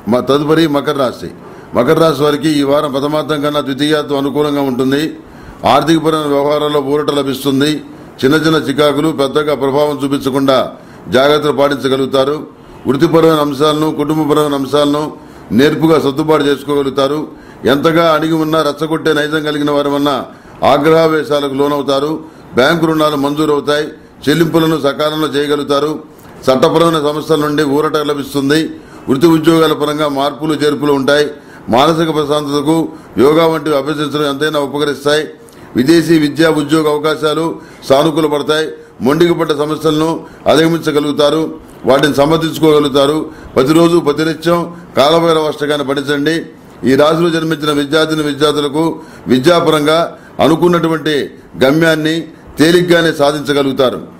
మ- తదుపరి మకర రాశి మకర రాశి వారికి ఈ వారం ప్రథమార్థం కన్నా ద్వితీయార్థం అనుకూలంగా ఉంటుంది ఆర్థికపరమైన వ్యవహారాల్లో ఊరట లభిస్తుంది చిన్న చిన్న చికాకులు పెద్దగా ప్రభావం చూపించకుండా జాగ్రత్తలు పాటించగలుగుతారు వృత్తిపరమైన అంశాలను కుటుంబపరమైన అంశాలను నేర్పుగా సర్దుబాటు చేసుకోగలుగుతారు ఎంతగా అణిగి ఉన్నా రెచ్చగొట్టే నైజం కలిగిన వారమన్నా ఆగ్రహావేశాలకు లోనవుతారు బ్యాంకు రుణాలు మంజూరవుతాయి చెల్లింపులను సకాలంలో చేయగలుగుతారు చట్టపరమైన సమస్యల నుండి ఊరట లభిస్తుంది వృత్తి ఉద్యోగాల పరంగా మార్పులు చేర్పులు ఉంటాయి మానసిక ప్రశాంతతకు యోగా వంటివి అభ్యసించడం ఎంతైనా ఉపకరిస్తాయి విదేశీ విద్యా ఉద్యోగ అవకాశాలు సానుకూల పడతాయి మొండికి పడ్డ సమస్యలను అధిగమించగలుగుతారు వాటిని సమర్థించుకోగలుగుతారు ప్రతిరోజు ప్రతినిత్యం కాలభైరవ అష్టకాన్ని పఠించండి ఈ రాశిలో జన్మించిన విద్యార్థిని విద్యార్థులకు విద్యాపరంగా అనుకున్నటువంటి గమ్యాన్ని తేలిగ్గానే సాధించగలుగుతారు